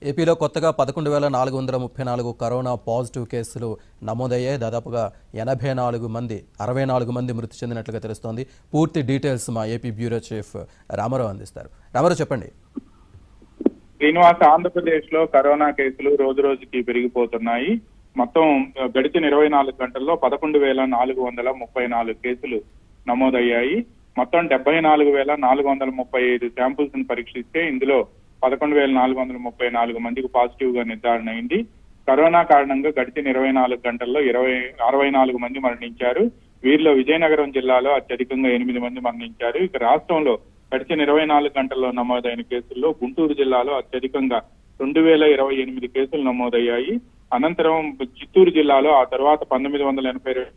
ఏపీలో కొత్తగా పదకొండు వేల నాలుగు వందల ముప్పై నాలుగు కరోనా పాజిటివ్ కేసులు నమోదయ్యాయి దాదాపుగా ఎనభై నాలుగు మంది అరవై నాలుగు మంది మృతి చెందినట్లుగా తెలుస్తోంది పూర్తి డీటెయిల్స్ మా ఏపీ బ్యూరో చీఫ్ రామారావు అందిస్తారు రామారావు చెప్పండి శ్రీనివాస ఆంధ్రప్రదేశ్ లో కరోనా కేసులు రోజు రోజుకి పెరిగిపోతున్నాయి మొత్తం గడిచిన ఇరవై నాలుగు గంటల్లో పదకొండు వేల నాలుగు వందల ముప్పై నాలుగు కేసులు నమోదయ్యాయి మొత్తం డెబ్బై నాలుగు వేల నాలుగు వందల ముప్పై ఐదు శాంపుల్స్ ని పరీక్షిస్తే ఇందులో పదకొండు వేల నాలుగు వందల ముప్పై నాలుగు మందికి పాజిటివ్ గా నిర్ధారణ అయింది కరోనా కారణంగా గడిచిన ఇరవై నాలుగు గంటల్లో ఇరవై అరవై నాలుగు మంది మరణించారు వీరిలో విజయనగరం జిల్లాలో అత్యధికంగా ఎనిమిది మంది మరణించారు ఇక రాష్ట్రంలో గడిచిన ఇరవై నాలుగు గంటల్లో నమోదైన కేసుల్లో గుంటూరు జిల్లాలో అత్యధికంగా రెండు వేల ఇరవై ఎనిమిది కేసులు నమోదయ్యాయి అనంతరం చిత్తూరు జిల్లాలో ఆ తర్వాత పంతొమ్మిది వందల ఎనభై రెండు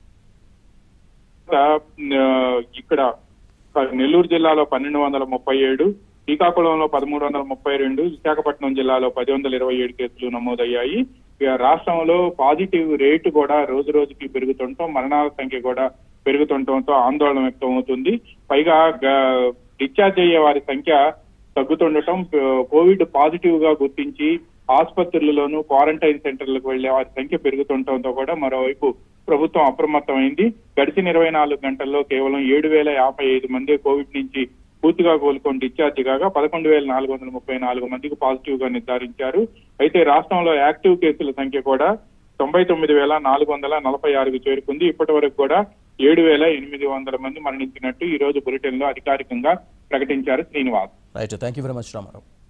ఆ, ఇక్కడ నెల్లూరు జిల్లాలో పన్నెండు వందల ముప్పై ఏడు శ్రీకాకుళంలో పదమూడు వందల ముప్పై రెండు విశాఖపట్నం జిల్లాలో పది వందల ఇరవై ఏడు కేసులు నమోదయ్యాయి ఇక రాష్ట్రంలో పాజిటివ్ రేటు కూడా రోజు రోజుకి పెరుగుతుండటం మరణాల సంఖ్య కూడా పెరుగుతుండటంతో ఆందోళన వ్యక్తం అవుతుంది పైగా గ- డిశ్చార్జ్ అయ్యే వారి సంఖ్య తగ్గుతుండటం ప- కోవిడ్ పాజిటివ్ గా గుర్తించి ఆసుపత్రులలోనూ క్వారంటైన్ సెంటర్లకు వెళ్లే వారి సంఖ్య పెరుగుతుండటంతో కూడా మరోవైపు ప్రభుత్వం అప్రమత్తమైంది గడిచిన ఇరవై నాలుగు గంటల్లో కేవలం ఏడు వేల యాభై ఐదు మంది కోవిడ్ నుంచి పూర్తిగా కోలుకొని డిశ్చార్జ్ కాగా పదకొండు వేల నాలుగు వందల ముప్పై నాలుగు మందికి పాజిటివ్ గా నిర్ధారించారు అయితే రాష్ట్రంలో యాక్టివ్ కేసుల సంఖ్య కూడా తొంభై తొమ్మిది వేల నాలుగు వందల నలభై ఆరుకు చేరుకుంది ఇప్పటి వరకు కూడా ఏడు వేల ఎనిమిది వందల మంది మరణించినట్టు ఈ రోజు బులెటిన్ లో అధికారికంగా ప్రకటించారు Srinivas right thank you very much Ramarao